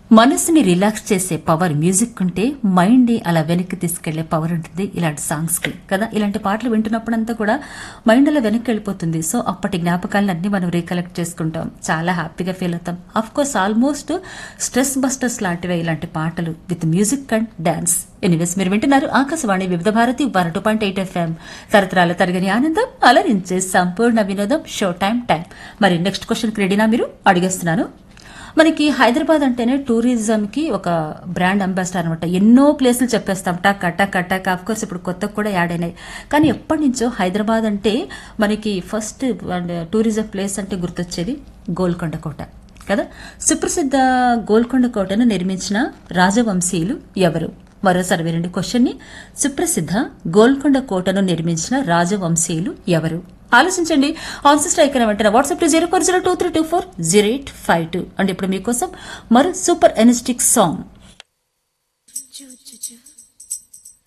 మనసుని రిలాక్స్ చేసే power music ఉంటే మైండ్ ని అలా వెనక్కి తీసుకెళ్లే పవర్ ఉంటుంది ఇలాంటి సాంగ్స్ కి కదా ఇలాంటి పాటలు వింటున్నప్పుడంతా కూడా మైండ్ అలా వెనక్కి వెళ్ళిపోతుంది సో అప్పటి జ్ఞాపకాలను అన్ని మనం రీకలెక్ట్ చేసుకుంటాం చాలా హ్యాపీగా ఫీల్ అవుతాం of course almost stress busters లాంటివే ఇలాంటి పాటలు with music and dance anyways మీరు వింటున్నారు Akashvani Vividh Bharati one two point eight FM తరతరాల తరగని ఆనందం అలరించే సంపూర్ణ వినోదం షో టైం టైం మరి నెక్స్ట్ క్వశ్చన్ రెడీనా మీరు అడిగేస్తున్నాను మనకి హైదరాబాద్ అంటేనే టూరిజం కి ఒక బ్రాండ్ అంబాసిడర్ అనమాట ఎన్నో ప్లేసులు చెప్పేస్తాం టక్ టక్ టక్ ఆఫ్ కోర్స్ ఇప్పుడు కొత్తగా కూడా యాడ్ అయినాయి కానీ ఎప్పటి నుంచో హైదరాబాద్ అంటే మనకి ఫస్ట్ టూరిజం ప్లేస్ అంటే గుర్తొచ్చేది గోల్కొండ కోట కదా సుప్రసిద్ధ గోల్కొండ కోటను నిర్మించిన రాజవంశీయులు ఎవరు మరోసారి వినండి క్వశ్చన్ ని సుప్రసిద్ధ గోల్కొండ కోటను నిర్మించిన రాజవంశీయులు ఎవరు ఆలోచించండి ఆన్సర్ స్ట్రైక్ అని వెంటనే WhatsApp zero four zero two three two four zero eight five two and ఇప్పుడు మీకోసం మరో సూపర్ ఎనర్జెటిక్ సాంగ్